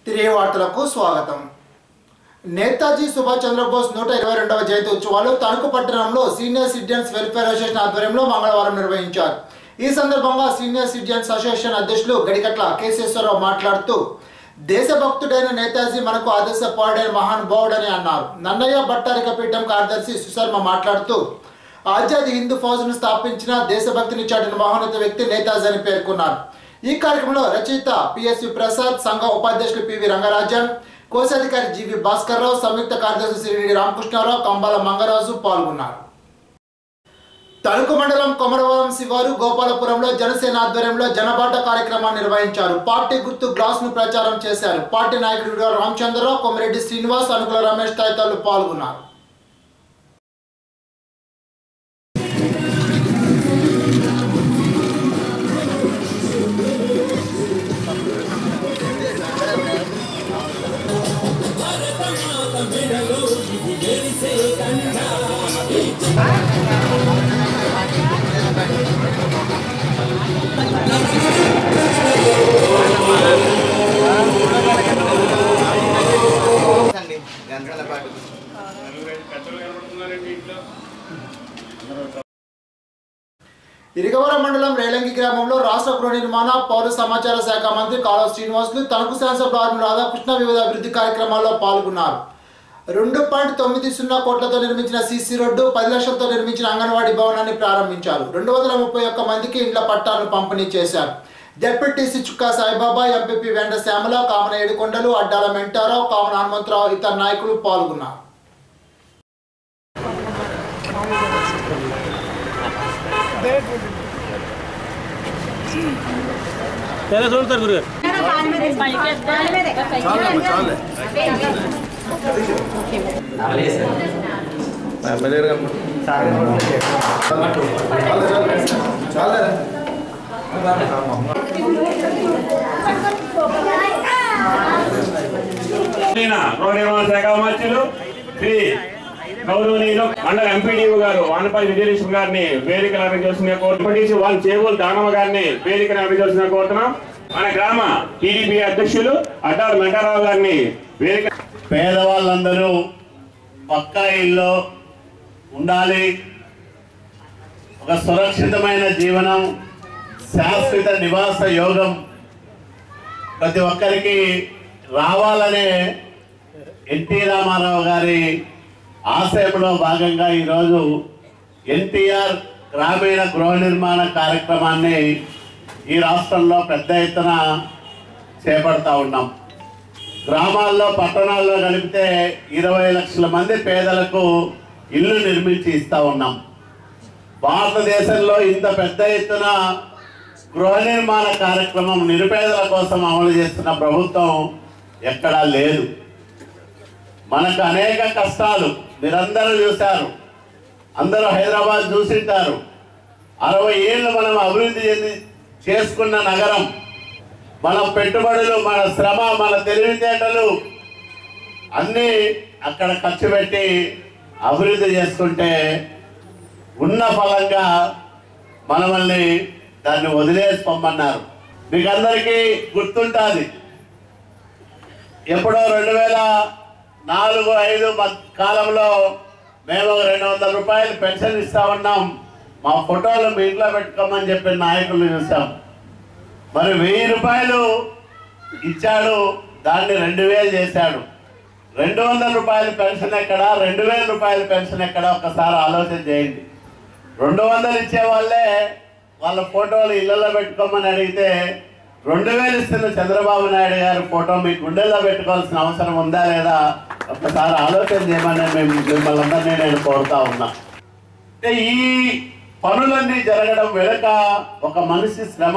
తిరిగి వార్తలకు స్వాగతం నేతాజీ సుభాష్ చంద్రబోస్ నూట ఇరవై రెండవ జయంతి ఉత్సవాలు తణుకు పట్టణంలో సీనియర్ సిటిజన్స్ వెల్ఫేర్ అసోసియేషన్ ఆధ్వర్యంలో మంగళవారం నిర్వహించారు ఈ సందర్భంగా సీనియర్ సిటిజన్స్ అసోసియేషన్ అధ్యక్షులు గడికట్ల కేశేశ్వరరావు మాట్లాడుతూ దేశభక్తుడైన నేతాజీ మనకు ఆదర్శపాడైన మహానుభావుడని అన్నారు నన్నయ్య భట్టారిక పీఠం కార్యదర్శి సుశర్మ మాట్లాడుతూ ఆజాద్ హిందూ ఫౌజ్ను స్థాపించిన దేశభక్తిని చాటిన మహోన్నత వ్యక్తి నేతాజీ అని పేర్కొన్నారు ఈ కార్యక్రమంలో రచయిత పిఎస్వి ప్రసాద్ సంఘ ఉపాధ్యక్షులు పివి రంగరాజన్ కోశాధికారి జీవి భాస్కర్ రావు సంయుక్త కార్యదర్శి శ్రీడి రామకృష్ణారావు కంబాల మంగరాజు పాల్గొన్నారు తణుకు మండలం కొమరవరం శివారు గోపాలపురంలో జనసేన ఆధ్వర్యంలో జనబాట కార్యక్రమాన్ని నిర్వహించారు పార్టీ గుర్తు గ్లాస్ ను ప్రచారం చేశారు పార్టీ నాయకుడు రామచంద్రరావు కొమరెడ్డి శ్రీనివాస్ అనుకుల రమేష్ తదితరులు పాల్గొన్నారు అండి గంటల పాటు ఇరిగవరం మండలం రేలంగి గ్రామంలో రాష్ట్ర గృహ నిర్మాణ పౌర సమాచార శాఖ మంత్రి కాలువ శ్రీనివాసులు తణుకు శాసనసభ రాధాకృష్ణ వివిధ అభివృద్ధి కార్యక్రమాల్లో పాల్గొన్నారు రెండు పాయింట్ తొమ్మిది సున్నా కోట్లతో నిర్మించిన సీసీ రోడ్డు పది లక్షలతో నిర్మించిన అంగన్వాడీ భవనాన్ని ప్రారంభించారు రెండు వందల ముప్పై ఒక్క మందికి ఇండ్ల పట్టాలను పంపిణీ చేశారు డెప్యూటీసీ చుక్కా సాయిబాబా ఎంపీపీ వెండ శ్యామల కామన ఏడుకొండలు అడ్డాల మెంటారావు కామన హనుమంతరావు ఇతర నాయకులు పాల్గొన్నారు తెల్ల చూడతారు గురుగారు తెలంగాణ గృహ నిర్మాణ శాఖ మంత్రులు శ్రీ గౌరవనీయులు మండల ఎంపీడీఓ గారు వానపల్లి విజయలక్ష్మి గారిని వేదిక నిర్వహించాల్సిన కోరుకుంటూ వాళ్ళ చేగోలు దానమ్మ గారిని వేదిక నిర్వహించాల్సిన కోరుతున్నాం మన గ్రామ టీడీపీ అధ్యక్షులు అడ్డారు వెంకటరావు గారిని వేదిక పేదవాళ్ళందరూ పక్కా ఇల్లు ఉండాలి ఒక సురక్షితమైన జీవనం శాశ్వత నివాస యోగం ప్రతి ఒక్కరికి రావాలనే ఎన్టీ రామారావు గారి ఆశయంలో భాగంగా ఈరోజు ఎన్టీఆర్ గ్రామీణ గృహ నిర్మాణ కార్యక్రమాన్ని ఈ రాష్ట్రంలో పెద్ద ఎత్తున చేపడతా ఉన్నాం గ్రామాల్లో పట్టణాల్లో కలిపితే ఇరవై లక్షల మంది పేదలకు ఇల్లు నిర్మించి ఇస్తా ఉన్నాం భారతదేశంలో ఇంత పెద్ద ఎత్తున గృహ నిర్మాణ కార్యక్రమం నిరుపేదల కోసం అమలు చేస్తున్న ప్రభుత్వం ఎక్కడా లేదు మనకు అనేక కష్టాలు మీరందరూ చూశారు అందరూ హైదరాబాద్ చూసింటారు అరవై ఏళ్ళు మనం అభివృద్ధి చెంది చేసుకున్న నగరం మన పెట్టుబడులు మన శ్రమ మన తెలివితేటలు అన్నీ అక్కడ ఖర్చు పెట్టి అభివృద్ధి చేసుకుంటే ఉన్న ఫలంగా మనల్ని దాన్ని వదిలేసి పొమ్మన్నారు మీకు అందరికీ గుర్తుంటుంది ఎప్పుడో రెండు వేల నాలుగు ఐదు మధ్య కాలంలో మేము ఒక రెండు వందల రూపాయలు పెన్షన్ ఇస్తా ఉన్నాం మా ఫోటోలు మీ ఇంట్లో పెట్టుకోమని చెప్పిన నాయకులు చూసాం మరి వెయ్యి రూపాయలు ఇచ్చాడు దాన్ని రెండు వేలు చేశాడు రెండు వందల రూపాయల పెన్షన్ ఎక్కడ రెండు వేల రూపాయల పెన్షన్ ఎక్కడ ఒక్కసారి ఆలోచన చేయండి రెండు వందలు ఇచ్చే వాళ్ళే వాళ్ళ ఫోటోలు ఇళ్లలో పెట్టుకోమని అడిగితే రెండు వేలు ఇస్తున్న చంద్రబాబు నాయుడు గారి ఫోటో మీ గుండెల్లో పెట్టుకోవాల్సిన అవసరం ఉందా లేదా ఒక్కసారి ఆలోచన చేయమని మేము మిమ్మల్ని అందరినీ నేను కోరుతా ఉన్నా అంటే ఈ పనులన్నీ జరగడం వెనుక ఒక మనిషి శ్రమ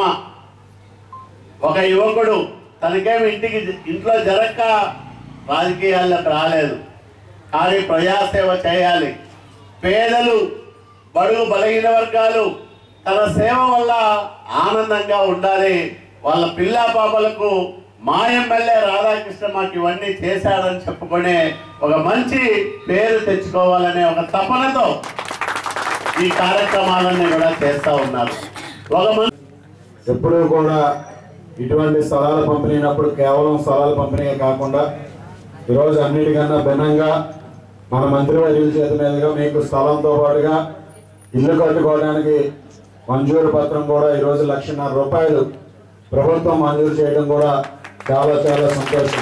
ఒక యువకుడు తనకేమి ఇంటికి ఇంట్లో జరగక రాజకీయాల్లోకి రాలేదు కానీ ప్రజాసేవ చేయాలి పేదలు బడుగు బలహీన వర్గాలు తన సేవ వల్ల ఆనందంగా ఉండాలి వాళ్ళ పిల్ల పాపలకు మా ఎమ్మెల్యే రాధాకృష్ణ మాకు ఇవన్నీ చేశాడని చెప్పుకునే ఒక మంచి పేరు తెచ్చుకోవాలనే ఒక తపనతో ఈ కార్యక్రమాలన్నీ కూడా చేస్తా ఉన్నారు ఒక మంచి ఎప్పుడూ కూడా ఇటువంటి స్థలాల పంపిణీనప్పుడు కేవలం స్థలాల పంపిణీ కాకుండా ఈరోజు అన్నిటికన్నా భిన్నంగా మన మంత్రివర్యుల చేతి మీదుగా మీకు స్థలంతో పాటుగా ఇల్లు కట్టుకోవడానికి మంజూరు పత్రం కూడా ఈరోజు లక్షన్నర రూపాయలు ప్రభుత్వం మంజూరు చేయడం కూడా చాలా చాలా సంతోషం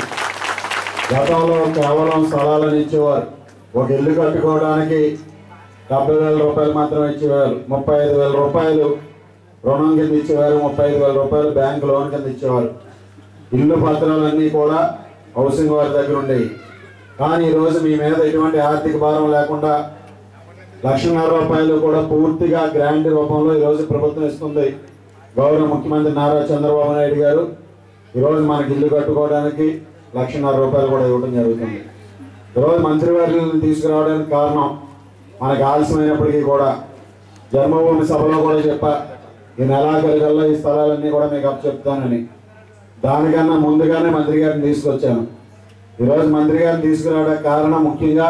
గతంలో కేవలం స్థలాలను ఇచ్చేవారు ఒక ఇల్లు కట్టుకోవడానికి డెబ్బై వేల రూపాయలు మాత్రమే ఇచ్చేవారు ముప్పై ఐదు వేల రూపాయలు రుణం కింద ఇచ్చేవారు ముప్పై ఐదు వేల రూపాయలు బ్యాంక్ లోన్ కింద ఇచ్చేవారు ఇల్లు పత్రాలన్నీ కూడా హౌసింగ్ వారి దగ్గర ఉండేవి కానీ ఈరోజు మీ మీద ఎటువంటి ఆర్థిక భారం లేకుండా లక్షన్నర రూపాయలు కూడా పూర్తిగా గ్రాంట్ రూపంలో ఈరోజు ప్రభుత్వం ఇస్తుంది గౌరవ ముఖ్యమంత్రి నారా చంద్రబాబు నాయుడు గారు ఈరోజు మనకి ఇల్లు కట్టుకోవడానికి లక్షన్నర రూపాయలు కూడా ఇవ్వడం జరుగుతుంది ఈరోజు మంత్రివర్యులను తీసుకురావడానికి కారణం మనకు ఆలస్యమైనప్పటికీ కూడా జన్మభూమి సభలో కూడా చెప్పా ఈ నెలాఖరికల్లా ఈ స్థలాలన్నీ కూడా మీకు అప్పచెప్తానని దానికన్నా ముందుగానే మంత్రి గారిని తీసుకొచ్చాను ఈరోజు మంత్రి గారిని తీసుకురావడానికి కారణం ముఖ్యంగా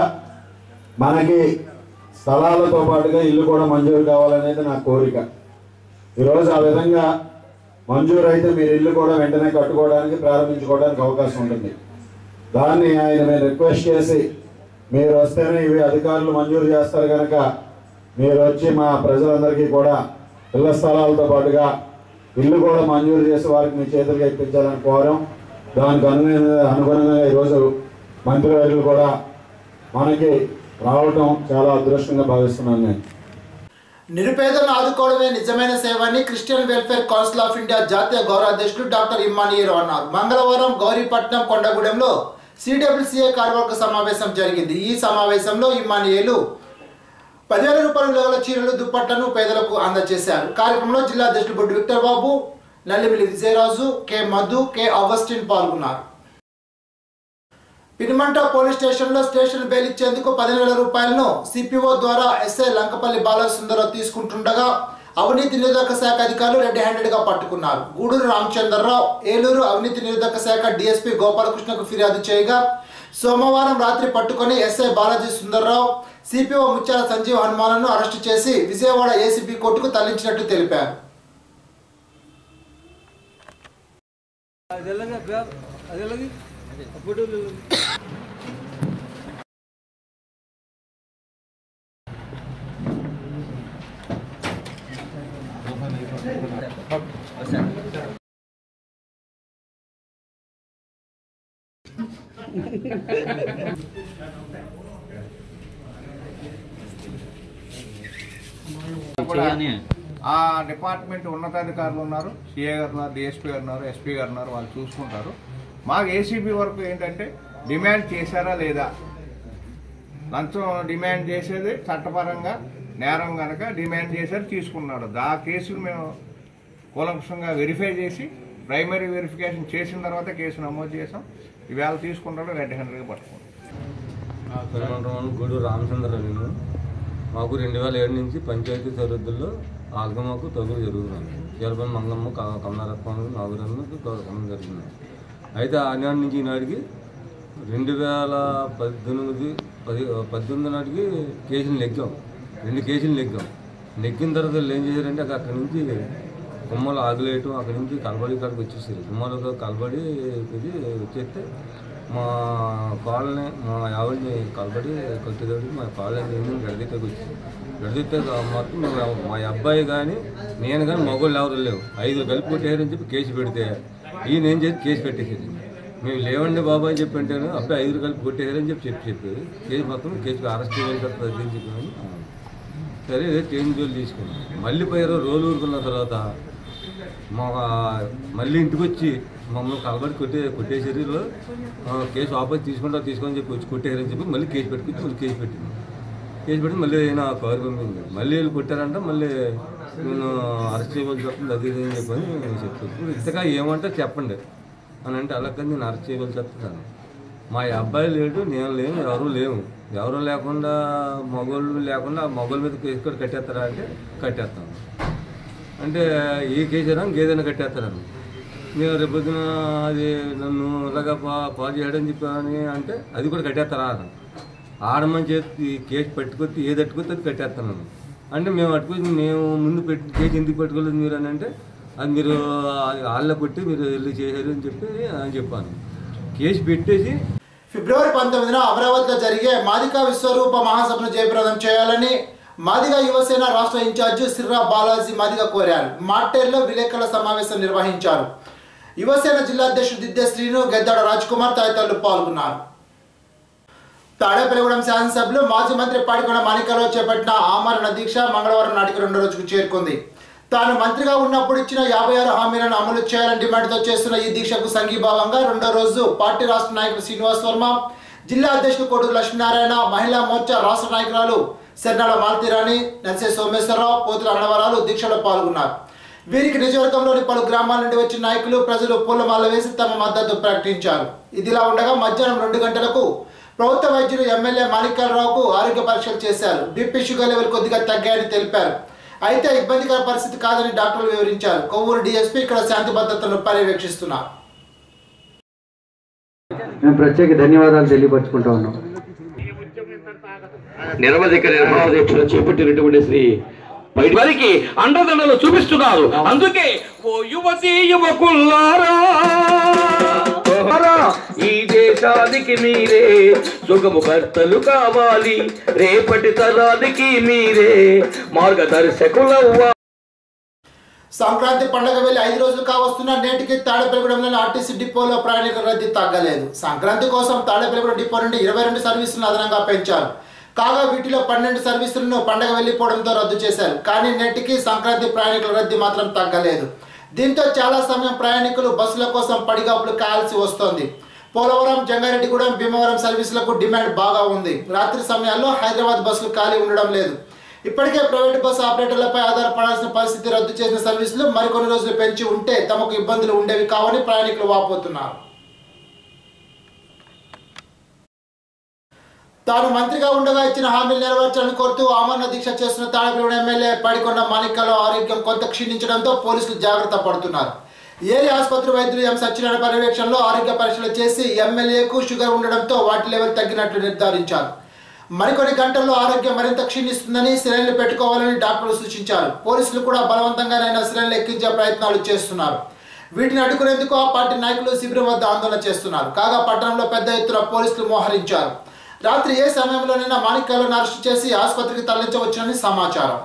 మనకి స్థలాలతో పాటుగా ఇల్లు కూడా మంజూరు కావాలనేది నా కోరిక ఈరోజు ఆ విధంగా మంజూరు అయితే మీరు ఇల్లు కూడా వెంటనే కట్టుకోవడానికి ప్రారంభించుకోవడానికి అవకాశం ఉంటుంది దాన్ని ఆయన మేము రిక్వెస్ట్ చేసి మీరు వస్తేనే ఇవి అధికారులు మంజూరు చేస్తారు కనుక మీరు వచ్చి మా ప్రజలందరికీ కూడా ఇళ్ల స్థలాలతో పాటుగా ఇల్లు కూడా మంజూరు చేసి వారికి మీ చేతులుగా ఇప్పించాలని కోరాం దానికి అనుగుణంగా అనుగుణంగా ఈరోజు మంత్రివర్యులు కూడా మనకి రావటం చాలా అదృష్టంగా భావిస్తున్నాను నేను నిరుపేదలను ఆదుకోవడమే నిజమైన సేవ అని Christian welfare council of India జాతీయ గౌరవ అధ్యక్షులు డాక్టర్ ఇమ్మానియర్ అన్నారు మంగళవారం గౌరీపట్నం కొండగూడెంలో సిడబ్ల్యూసీఏ కార్యవర్గ సమావేశం జరిగింది ఈ సమావేశంలో ఇమ్మానియేలు పదివేల రూపాయల విలువల చీరలు దుప్పట్లను పేదలకు అందజేశారు కార్యక్రమంలో జిల్లా అధ్యక్షులు Boddu Victor Babu Nallimili Vijayaraju K Madhu K Augustine పాల్గొన్నారు పినిమంట పోలీస్ స్టేషన్లో స్టేషన్ బెయిల్ ఇచ్చేందుకు పదివేల రూపాయలను సిపిఓ ద్వారా ఎస్ఐ లంకపల్లి బాలసుందరరావు తీసుకుంటుండగా అవినీతి నిరోధక శాఖ అధికారులు రెడ్ హ్యాండెడ్ గా పట్టుకున్నారు గూడూరు రామచంద్రరావు ఏలూరు అవినీతి నిరోధక శాఖ డిఎస్పీ గోపాలకృష్ణకు ఫిర్యాదు చేయగా సోమవారం రాత్రి పట్టుకొని ఎస్ఐ బాలాజీ సుందర్రావు సిపిఓ ముత్యాల సంజీవ్ హనుమాన్ను అరెస్టు చేసి విజయవాడ ఏసీబీ కోర్టుకు తరలించినట్టు తెలిపారు కూడా ఆ డిపార్ట్మెంట్ ఉన్నతాధికారులు ఉన్నారు సిఏ గారు ఉన్నారు డిఎస్పీ గారు ఉన్నారు ఎస్పీ గారు ఉన్నారు వాళ్ళు చూసుకుంటారు మాకు ఏసీబీ వరకు ఏంటంటే డిమాండ్ చేశారా లేదా లంచం డిమాండ్ చేసేది చట్టపరంగా నేరం కనుక డిమాండ్ చేశారు తీసుకున్నాడు ఆ కేసును మేము కూలంకషంగా వెరిఫై చేసి ప్రైమరీ వెరిఫికేషన్ చేసిన తర్వాత కేసు నమోదు చేసాం ఈవేళ తీసుకున్నాడు రెడ్ హ్యాండెడ్గా పట్టుకున్నాం పెరుమంటం గూడూరు రామచంద్రరావు నేను మాకు రెండు వేల ఏడు నుంచి పంచాయతీ సరిహద్దుల్లో ఆల్గమ్మకు తగులు జరుగుతున్నాయి చీలపల్లి మంగమ్మ క- కమలారత్నం నాగురమ్మకి కమలం జరిగింది అయితే ఆనాటి నుంచి ఈనాటికి రెండు వేల పద్దెనిమిది పది పద్దెనిమిది నాటికి కేసులు నెగ్గాం రెండు కేసులు నెగ్గాం నెగ్గిన తర్వాత వీళ్ళు ఏం చేశారంటే అక్కడ అక్కడి నుంచి గుమ్మలు ఆగులేయటం అక్కడి నుంచి కలబడి కాడికి వచ్చేసారు గుమ్మలతో కలబడి ఇది వచ్చేస్తే మా కాలనీ మా ఆవిడని కలబడి కొట్టేదాడు మా కాలనీ గడిదిట్టకి వచ్చింది గడిదిట్ట మొత్తం మేము మా అబ్బాయి కానీ నేను కానీ మగవాళ్ళు ఎవరు లేవు ఐదు కలిపి కొట్టేయారని చెప్పి కేసు పెడితే ఈయన ఏం చేసి కేసు పెట్టేసారు మేము లేవండి బాబా అని చెప్పి అంటాను అబ్బాయి ఐదు కలిపి కొట్టేయారని చెప్పి చెప్పి చెప్పి కేసు మొత్తం కేసు అరెస్ట్ చేయాలి కదా అది అని చెప్పి సరే చేంజ్ జోలు తీసుకున్నాం మళ్ళీ పోయారు రోజు ఊరుకున్న తర్వాత మా మళ్ళీ ఇంటికి వచ్చి మమ్మల్ని కలబడి కొట్టే కొట్టేసారు వీళ్ళు. ఆ, కేసు వాపస్ తీసుకుంటా తీసుకొని చెప్పి వచ్చి కొట్టేయారని చెప్పి మళ్ళీ కేసు పెట్టుకొచ్చి మళ్ళీ కేసు పెట్టింది కేసు పెట్టి మళ్ళీ నా కారు పంపింది మళ్ళీ వీళ్ళు కొట్టారంట మళ్ళీ నేను అరెస్ట్ చేయవలసి వస్తుంది అది ఇది అని చెప్పని నేను చెప్తాను ఇప్పుడు ఇంతగా ఏమంటే చెప్పండి అని అంటే అలాగే నేను అరెస్ట్ చేయవలసి వస్తున్నాను మా అబ్బాయి లేడు నేను లేను ఎవరు లేవు ఎవరు లేకుండా మగోళ్ళు లేకుండా మగోళ్ళ మీద కేసు కూడా కట్టేస్తారా అంటే కట్టేస్తాను అంటే ఏ కేసు అయినా ఇంకేదైనా కట్టేస్తారని నేను రేపొద్దున అది నన్ను ఇలాగా పా పాలు చేయడం చెప్పని అంటే అది కూడా కట్టేస్తారా అని ఆడమని చేతి కేసు పట్టుకొచ్చి ఏది పట్టుకొస్తే అది కట్టేస్తాను అంటే మేము పట్టుకొచ్చి మేము ముందు పెట్టి కేసు ఎందుకు పట్టుకోలేదు మీరు అని అంటే అది మీరు వాళ్ళ కొట్టి మీరు వెళ్ళి చేశారు అని చెప్పి అని చెప్పాను కేసు పెట్టేసి ఫిబ్రవరి పంతొమ్మిదిన అమరావతిలో జరిగే మాదిక విశ్వరూప మహాసభను జయప్రదం చేయాలని మాదిగ యువసేన రాష్ట్ర ఇన్ఛార్జి సిర్రా బాలాజీ మాదిగ కోరారు మార్టేర్లో విలేకరుల సమావేశం నిర్వహించారు యువసేన జిల్లా అధ్యక్షుడు దిద్దే శ్రీను గెద్దాడ రాజ్ కుమార్ తదితరులు పాల్గొన్నారు తాడేపల్లిగూడెం శాసనసభ్యులు మాజీ మంత్రి పాడికొండ మాణిక్యరావు చేపట్టిన ఆమరణ దీక్ష మంగళవారం నాటికి రెండో రోజుకు చేరుకుంది తాను మంత్రిగా ఉన్నప్పుడు ఇచ్చిన యాభై ఆరు హామీలను అమలు చేయాలని డిమాండ్తో చేస్తున్న ఈ దీక్షకు సంఘీభావంగా రెండో రోజు పార్టీ రాష్ట్ర నాయకుడు శ్రీనివాస్ వర్మ జిల్లా అధ్యక్షుడు కోడూరు లక్ష్మీనారాయణ మహిళా మోర్చా రాష్ట్ర నాయకురాలు శరణాల మాలతీరాణి నర్సే సోమేశ్వరరావు పోతుల అణవరాలు దీక్షలో పాల్గొన్నారు వీరికి నియోజకవర్గంలోని పలు గ్రామాల నుండి వచ్చిన నాయకులు ప్రజలు పూలమాల వేసి తమ మద్దతు ప్రకటించారు ఇదిలా ఉండగా మధ్యాహ్నం రెండు గంటలకు ప్రభుత్వ వైద్యులు ఎమ్మెల్యే మాణిక్యాలరావుకు ఆరోగ్య పరీక్షలు చేశారు బీపీ షుగర్ లెవెల్ కొద్దిగా తగ్గాయని తెలిపారు అయితే ఇబ్బందికర పరిస్థితి కాదని డాక్టర్లు వివరించారు కొవ్వూరు డీఎస్పీ ఇక్కడ శాంతి భద్రతలను పర్యవేక్షిస్తున్నారు మేము ప్రత్యేక ధన్యవాదాలు తెలియపరచుకుంటా ఉన్నాం నిరవధిక నిర్భావ దీక్షలు చేపట్టినటువంటి శ్రీ బయటి వారికి అండదండలు చూపిస్తున్నారు అందుకే ఓ యువతి యువకుల్లారా ఈ దేశానికి మీరే సుగము భర్తలు కావాలి రేపటి తరానికి మీరే మార్గదర్శకులవ్వాలి సంక్రాంతి పండుగ వెళ్ళి ఐదు రోజులు కావస్తున్న నేటికి తాడేపల్లిగూడెంలోని ఆర్టీసీ డిపోలో ప్రయాణికుల రద్దీ తగ్గలేదు సంక్రాంతి కోసం తాడేపల్లిగూడెం డిపో నుండి ఇరవై రెండు సర్వీసులను అదనంగా పెంచారు కాగా వీటిలో పన్నెండు సర్వీసులను పండగ వెళ్ళిపోవడంతో రద్దు చేశారు కానీ నేటికి సంక్రాంతి ప్రయాణికుల రద్దీ మాత్రం తగ్గలేదు దీంతో చాలా సమయం ప్రయాణికులు బస్సుల కోసం పడిగాపులు కాయాల్సి వస్తోంది పోలవరం జంగారెడ్డిగూడెం భీమవరం సర్వీసులకు డిమాండ్ బాగా ఉంది రాత్రి సమయాల్లో హైదరాబాద్ బస్సులు ఖాళీ ఉండడం లేదు ఇప్పటికే ప్రైవేట్ బస్సు ఆపరేటర్లపై ఆధారపడాల్సిన పరిస్థితి రద్దు చేసిన సర్వీసులు మరికొన్ని రోజులు పెంచి ఉంటే తమకు ఇబ్బందులు ఉండేవి కావని ప్రయాణికులు వాపోతున్నారు తాను మంత్రిగా ఉండగా ఇచ్చిన హామీలు నెరవేర్చాలని కోరుతూ ఆమరణ దీక్ష చేస్తున్న తాడపల్లి ఎమ్మెల్యే పడికొండ మాణిక్యాల ఆరోగ్యం కొంత క్షీణించడంతో పోలీసులు జాగ్రత్త పడుతున్నారు ఏరియా ఆసుపత్రి వైద్యులు ఎం సత్యనారాయణ పర్యవేక్షణలో ఆరోగ్య పరీక్షలు చేసి ఎమ్మెల్యేకు షుగర్ ఉండడంతో వాటి లెవెల్ తగ్గినట్లు నిర్ధారించారు మరికొన్ని గంటల్లో ఆరోగ్యం మరింత క్షీణిస్తుందని సిరైన్లు పెట్టుకోవాలని డాక్టర్లు సూచించారు పోలీసులు కూడా బలవంతంగానైనా సిరైన్లు ఎక్కించే ప్రయత్నాలు చేస్తున్నారు వీటిని అడ్డుకునేందుకు ఆ పార్టీ నాయకులు శిబిరం వద్ద ఆందోళన చేస్తున్నారు కాగా పట్టణంలో పెద్ద ఎత్తున పోలీసులు మోహరించారు రాత్రి ఏ సమయంలోనైనా మాణిక్యాలను అరెస్టు చేసి ఆసుపత్రికి తరలించవచ్చునని సమాచారం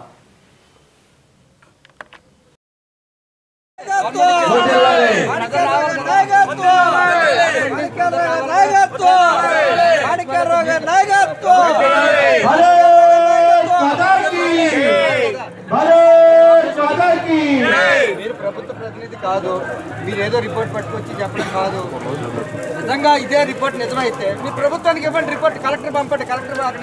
మీరు ప్రభుత్వ ప్రతినిధి కాదు మీరు ఏదో రిపోర్ట్ పట్టుకొచ్చి చెప్పడం కాదు నిజంగా ఇదే రిపోర్ట్ నిజమైతే మీ ప్రభుత్వానికి ఇవ్వండి రిపోర్ట్ కలెక్టర్ పంపండి కలెక్టర్ అక్కడ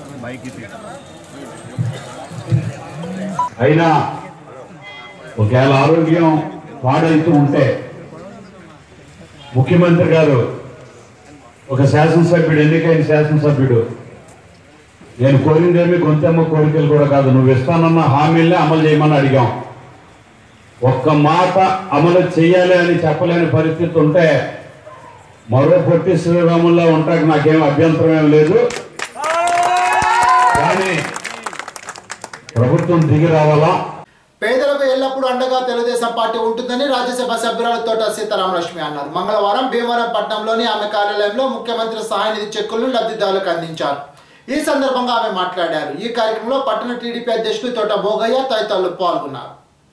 అయినా ఒకవేళ ఆరోగ్యం పాడైతూ ఉంటే ముఖ్యమంత్రి గారు ఒక శాసనసభ్యుడు ఎన్నికైన శాసనసభ్యుడు నేను కోరిందేమి గొంతెమ్మ కోరికలు కూడా కాదు నువ్వు ఇస్తానన్న హామీలనే అమలు చేయమని అడిగాం ఒక్క మాట అమలు చేయాలి అని చెప్పలేని పరిస్థితి ఉంటే మరో పొట్టి శ్రీరాముల్లో ఉంటాకి నాకేం అభ్యంతరం ఏం లేదు కానీ ప్రభుత్వం దిగి రావాలా పేదలకు ఎల్లప్పుడూ అండగా తెలుగుదేశం పార్టీ ఉంటుందని రాజ్యసభ సభ్యురాలు తోట సీతారామలక్ష్మి అన్నారు మంగళవారం భీమవరం పట్టణంలోని ఆమె కార్యాలయంలో ముఖ్యమంత్రి సహాయ నిధి చెక్కులను లబ్ధిదారులకు అందించారు ఈ సందర్భంగా ఆమె మాట్లాడారు ఈ కార్యక్రమంలో పట్టణ టీడీపీ అధ్యక్షుడు తోట భోగయ్య తదితరులు పాల్గొన్నారు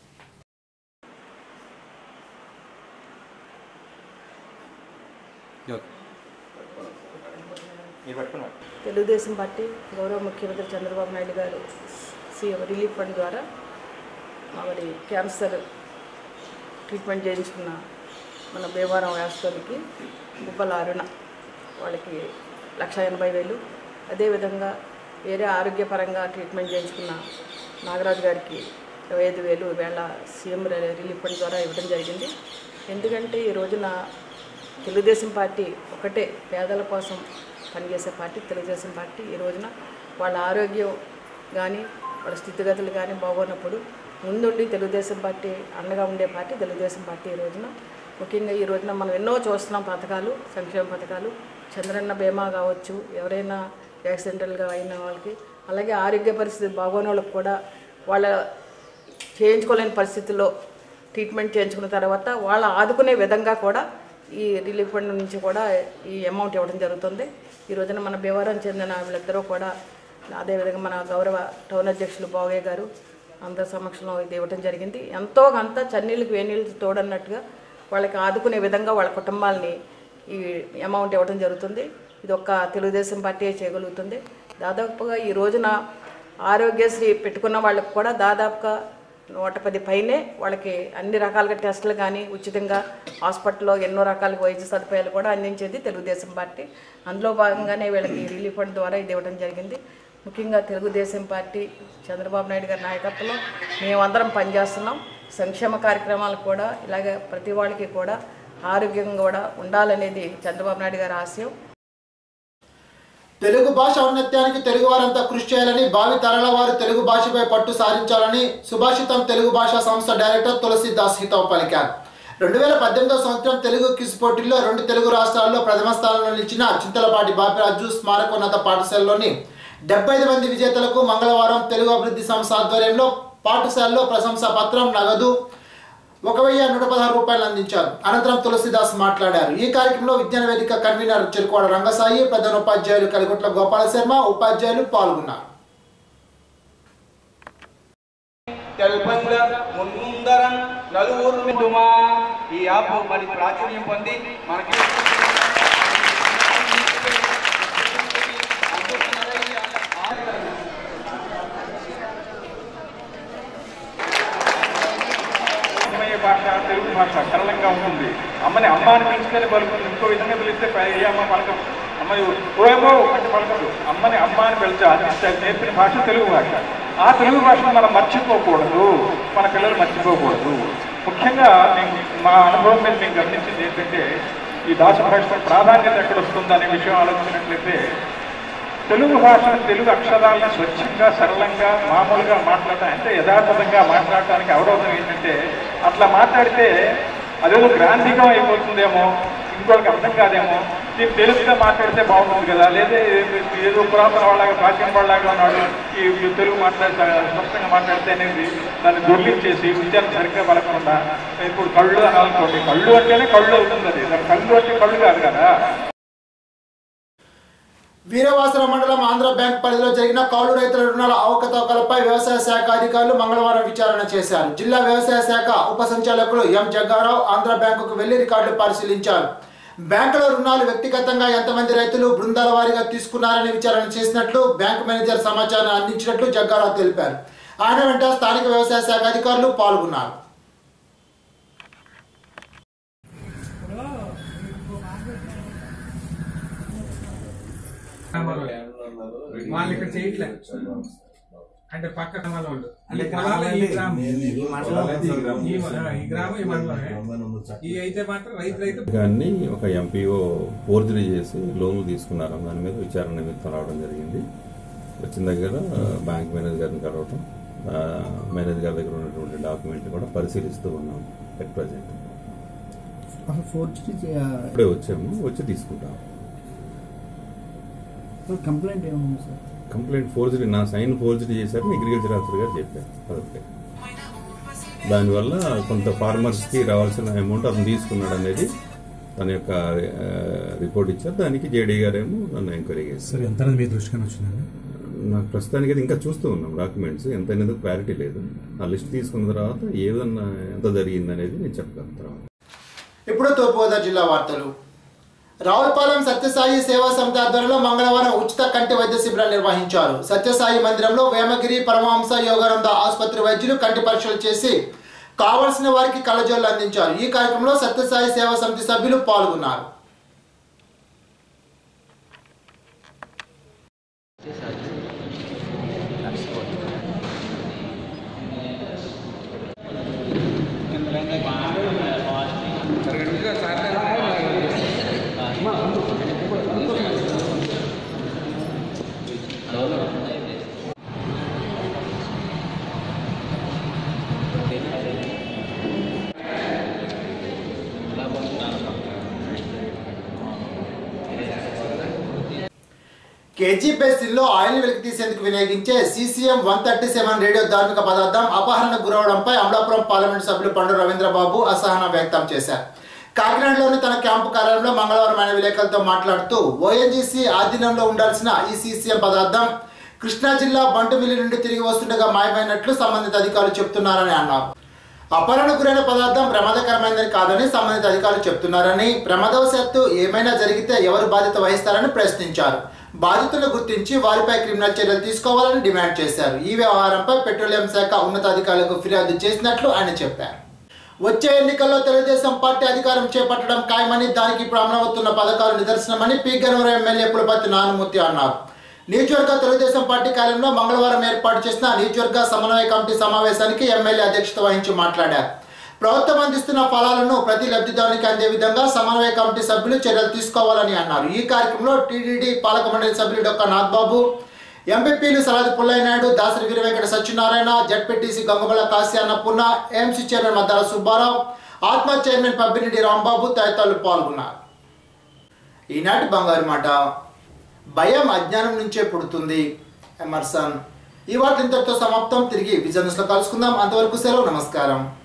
తెలుగుదేశం పార్టీ గౌరవ ముఖ్యమంత్రి చంద్రబాబు నాయుడు గారు సీఎం రిలీఫ్ ఫండ్ ద్వారా మరి క్యాన్సర్ ట్రీట్మెంట్ చేయించుకున్న మన భీమవరం వ్యాస్తోనికి గుబ్బల అరుణ వాళ్ళకి లక్ష ఎనభై వేలు అదేవిధంగా వేరే ఆరోగ్యపరంగా ట్రీట్మెంట్ చేయించుకున్న నాగరాజు గారికి ఇరవై ఐదు వేలు వేళ సీఎం రిలీఫ్ ఫండ్ ద్వారా ఇవ్వడం జరిగింది ఎందుకంటే ఈ రోజున తెలుగుదేశం పార్టీ ఒకటే పేదల కోసం పనిచేసే పార్టీ తెలుగుదేశం పార్టీ ఈ రోజున వాళ్ళ ఆరోగ్యం కానీ వాళ్ళ స్థితిగతులు కానీ బాగోనప్పుడు ముందుండి తెలుగుదేశం పార్టీ అండగా ఉండే పార్టీ తెలుగుదేశం పార్టీ ఈ రోజున ముఖ్యంగా ఈ రోజున మనం ఎన్నో చూస్తున్నాం పథకాలు సంక్షేమ పథకాలు చంద్రన్న బీమా కావచ్చు ఎవరైనా యాక్సిడెంటల్గా అయిన వాళ్ళకి అలాగే ఆరోగ్య పరిస్థితి బాగోని వాళ్ళకి కూడా వాళ్ళ చేయించుకోలేని పరిస్థితుల్లో ట్రీట్మెంట్ చేయించుకున్న తర్వాత వాళ్ళ ఆదుకునే విధంగా కూడా ఈ రిలీఫ్ ఫండ్ నుంచి కూడా ఈ అమౌంట్ ఇవ్వడం జరుగుతుంది ఈ రోజున మన భీమవరం చెందిన వీళ్ళిద్దరూ కూడా అదేవిధంగా మన గౌరవ టౌన్ అధ్యక్షులు బాగయ్య గారు అందరి సమక్షంలో ఇది ఇవ్వడం జరిగింది ఎంతో అంత చన్నీళ్ళకి వేనీళ్ళు తోడన్నట్టుగా వాళ్ళకి ఆదుకునే విధంగా వాళ్ళ కుటుంబాలని ఈ అమౌంట్ ఇవ్వడం జరుగుతుంది ఇది ఒక్క తెలుగుదేశం పార్టీ చేయగలుగుతుంది దాదాపుగా ఈ రోజున ఆరోగ్యశ్రీ పెట్టుకున్న వాళ్ళకి కూడా దాదాపుగా నూట పది పైనే వాళ్ళకి అన్ని రకాలుగా టెస్టులు కానీ ఉచితంగా హాస్పిటల్లో ఎన్నో రకాల వైద్య సదుపాయాలు కూడా అందించేది తెలుగుదేశం పార్టీ అందులో భాగంగానే వీళ్ళకి రిలీఫ్ ఫండ్ ద్వారా ఇది ఇవ్వడం జరిగింది ముఖ్యంగా తెలుగుదేశం పార్టీ చంద్రబాబు నాయుడు గారి నాయకత్వంలో మేమందరం పనిచేస్తున్నాం సంక్షేమ కార్యక్రమాలు కూడా ఇలాగే ప్రతి వాళ్ళకి కూడా ఆరోగ్యంగా కూడా ఉండాలనేది చంద్రబాబు నాయుడు గారి ఆశయం తెలుగు భాష ఔన్నత్యానికి తెలుగు వారంతా కృషి చేయాలని భావి తరాల వారు తెలుగు భాషపై పట్టు సాధించాలని సుభాషితం తెలుగు భాషా సంస్థ డైరెక్టర్ తులసిదాస్ హితవు పలికారు రెండు వేల పద్దెనిమిదో సంవత్సరం తెలుగు క్విజ్ పోటీల్లో రెండు తెలుగు రాష్ట్రాల్లో ప్రథమ స్థానంలో నిలిచిన చింతలపాటి బాపిరాజు స్మారకోన్నత పాఠశాలలోని డెబ్బై ఐదు మంది విజేతలకు మంగళవారం తెలుగు అభివృద్ధి సంస్థ ఆధ్వర్యంలో పాఠశాలలో ప్రశంసా పత్రం నగదు ఒక వెయ్యి నూట పదహారు రూపాయలు అందించారు అనంతరం తులసిదాస్ మాట్లాడారు ఈ కార్యక్రమంలో విజ్ఞాన వేదిక కన్వీనర్ చెరుకోడ రంగసాయి ప్రధాన ఉపాధ్యాయులు కలిగుట్ల గోపాల శర్మ ఉపాధ్యాయులు పాల్గొన్నారు తెలుపంద మున్ముందర నలుగురు మిందుమా ఈ యాప్ మరి ప్రాచుర్యం పొంది మనకి అమ్మయ్య భాష తెలుగు భాష సరళంగా ఉంటుంది అమ్మని అమ్మ అని పిలిస్తేనే పలుకుతుంది ఇంకో విధంగా పిలిస్తే ప- ఏ అమ్మ పలకదు అమ్మ ఓయమో అంటే పలకదు అమ్మని అమ్మ అని పిలిచాలి అది నేర్పిన భాష తెలుగు భాష ఆ తెలుగు భాషను మనం మర్చిపోకూడదు మన పిల్లలు మర్చిపోకూడదు ముఖ్యంగా నేను మా అనుభవం మీద నేను గమనించింది ఏంటంటే ఈ దాస భాష ప్రాధాన్యత ఎక్కడ వస్తుంది అనే విషయం ఆలోచించినట్లయితే తెలుగు భాష తెలుగు అక్షరాలను స్వచ్ఛంగా సరళంగా మామూలుగా మాట్లాడటం అంటే యథాతథంగా మాట్లాడటానికి అవరోధం ఏంటంటే అట్లా మాట్లాడితే అదేదో గ్రాంధికం అయిపోతుందేమో ఇంకోటికి అర్థం కాదేమో దీన్ని తెలుగుగా మాట్లాడితే బాగుంటుంది కదా లేదా ఏదో పురాతన వాళ్ళగా ప్రాచీన వాళ్ళగా ఉన్నాడు ఈ ఈ తెలుగు మాట్లాడితే స్పష్టంగా మాట్లాడితే అనేది దాన్ని దొర్లించేసి విద్యను సరిగ్గా పలకకుండా ఇప్పుడు కళ్ళు అని అనుకోండి కళ్ళు అంటేనే కళ్ళు అవుతుంది అది దాని కళ్ళు అంటే కళ్ళు కాదు కదా వీరవాసర మండలం ఆంధ్ర బ్యాంక్ పరిధిలో జరిగిన కౌలు రైతుల రుణాల అవకతవకలపై వ్యవసాయ శాఖ అధికారులు మంగళవారం విచారణ చేశారు జిల్లా వ్యవసాయ శాఖ ఉప సంచాలకులు ఎం జగ్గారావు ఆంధ్ర బ్యాంకుకు వెళ్లి రికార్డులు పరిశీలించారు బ్యాంకులో రుణాలు వ్యక్తిగతంగా ఎంతమంది రైతులు బృందాల వారీగా తీసుకున్నారని విచారణ చేసినట్లు బ్యాంకు మేనేజర్ సమాచారం అందించినట్లు జగ్గారావు తెలిపారు ఆయన వెంట స్థానిక వ్యవసాయ శాఖ అధికారులు పాల్గొన్నారు వాళ్ళు ఇక్కడ చేయట్లే అంటే పక్క గ్రామాల వాళ్ళు అంటే ఈ పొలాలు ఈ గ్రామం ఈ మండలం ఈ గ్రామం. ఈ మ- ఈ గ్రామం ఈ మండలమే ఈ అయితే మాత్రం రైతు రైతు గారిని ఒక ఎంపీఓ ఫోర్జరీ చేసి లోన్లు తీసుకున్నారు దాని మీద విచారణ నిమిత్తం రావడం జరిగింది వచ్చిన దగ్గర బ్యాంక్ మేనేజర్ గారిని కలవటం ఆ, మేనేజర్ గారి దగ్గర ఉన్నటువంటి డాక్యుమెంట్ కూడా పరిశీలిస్తూ ఉన్నాం ఎట్ ప్రజెంట్ అసలు ఫోర్జరీ ఇప్పుడే వచ్చాము వచ్చి తీసుకుంటాం కంప్లైంట్ ఏముంది సార్ కంప్లైంట్ ఫోర్జరీ నా సైన్ ఫోర్జరీ చేశారని అగ్రికల్చర్ ఆఫీసర్ గారు చెప్పారు అదొకటే దానివల్ల కొంత ఫార్మర్స్కి రావాల్సిన అమౌంట్ అతను తీసుకున్నాడు అనేది తన యొక్క ఆ, రిపోర్ట్ ఇచ్చారు దానికి జేడీ గారేమో నన్ను ఎంక్వైరీ చేశారు సార్ ఎంత మీ దృష్టికి వచ్చిందండి నాకు ప్రస్తుతానికి అయితే ఇంకా చూస్తూ ఉన్నాం డాక్యుమెంట్స్ ఎంత అనేది క్లారిటీ లేదు ఆ లిస్ట్ తీసుకున్న తర్వాత ఏదన్నా ఎంత జరిగింది అనేది నేను చెప్పగలను తర్వాత ఇప్పుడు తూర్పుగోదావరి జిల్లా వార్తలు రావులపాలెం సత్యసాయి సేవా సమితి ఆధ్వర్యంలో మంగళవారం ఉచిత కంటి వైద్య శిబిరాలు నిర్వహించారు సత్యసాయి మందిరంలో వేమగిరి పరమహంస యోగానంద ఆసుపత్రి వైద్యులు కంటి పరీక్షలు చేసి కావలసిన వారికి కళ్ళజోళ్ళు అందించారు ఈ కార్యక్రమంలో సత్యసాయి సేవా సమితి సభ్యులు పాల్గొన్నారు కేజీ బేసిన్లో ఆయిల్ వెలికి తీసేందుకు వినియోగించే caesium one thirty seven radio ధార్మిక పదార్థం అపహరణకు గురవడంపై అమలాపురం పార్లమెంట్ సభ్యులు పండు రవీంద్రబాబు అసహనం వ్యక్తం చేశారు కాకినాడలోని తన క్యాంపు కార్యాలయంలో మంగళవారం ఆయన విలేకరులతో మాట్లాడుతూ ఓఎన్జీసీ ఆధీనంలో ఉండాల్సిన ఈ సీసీఎం పదార్థం కృష్ణా జిల్లా బంటుమిల్లి నుండి తిరిగి వస్తుండగా మాయమైనట్లు సంబంధిత అధికారులు చెప్తున్నారని అన్నారు అపహరణ గురైన పదార్థం ప్రమాదకరమైనది కాదని సంబంధిత అధికారులు చెప్తున్నారని ప్రమాదవశాత్తు ఏమైనా జరిగితే ఎవరు బాధ్యత వహిస్తారని ప్రశ్నించారు బాధితులను గుర్తించి వారిపై క్రిమినల్ చర్యలు తీసుకోవాలని డిమాండ్ చేశారు ఈ వ్యవహారంపై పెట్రోలియం శాఖ ఉన్నతాధికారులకు ఫిర్యాదు చేసినట్లు ఆయన చెప్పారు వచ్చే ఎన్నికల్లో తెలుగుదేశం పార్టీ అధికారం చేపట్టడం ఖాయమని దానికి ఇప్పుడు అమలవుతున్న పథకాలు నిదర్శనమని పి గన్నవరం ఎమ్మెల్యే పులపతి నానుమూర్తి అన్నారు నియోజకవర్గ తెలుగుదేశం పార్టీ కార్యాలయంలో మంగళవారం ఏర్పాటు చేసిన నియోజకవర్గ సమన్వయ కమిటీ సమావేశానికి ఎమ్మెల్యే అధ్యక్షత వహించి మాట్లాడారు ప్రభుత్వం అందిస్తున్న ఫలాలను ప్రతి లబ్ధిదారునికి అందే విధంగా సమన్వయ కమిటీ సభ్యులు చర్యలు తీసుకోవాలని అన్నారు ఈ కార్యక్రమంలో టీడీడీ పాలక మండలి సభ్యులు డాక్టర్ నాథ్బాబు ఎంపీపీలు Saladi Pullaiah Naidu Dasari Veera Venkata Satyanarayana ZPTC Gangabala Kashi Annapurna AMC chairman Maddala Subbarao ATMA chairman పబ్బిరెడ్డి Rambabu తదితరులు పాల్గొన్నారు ఈనాటి బంగారు మాట భయం అజ్ఞానం నుంచే పుడుతుంది ఎమర్సన్ ఈ వాటి ఇంతటితో సమాప్తం తిరిగి విజన్ న్యూస్లో కలుసుకుందాం అంతవరకు సెలవు నమస్కారం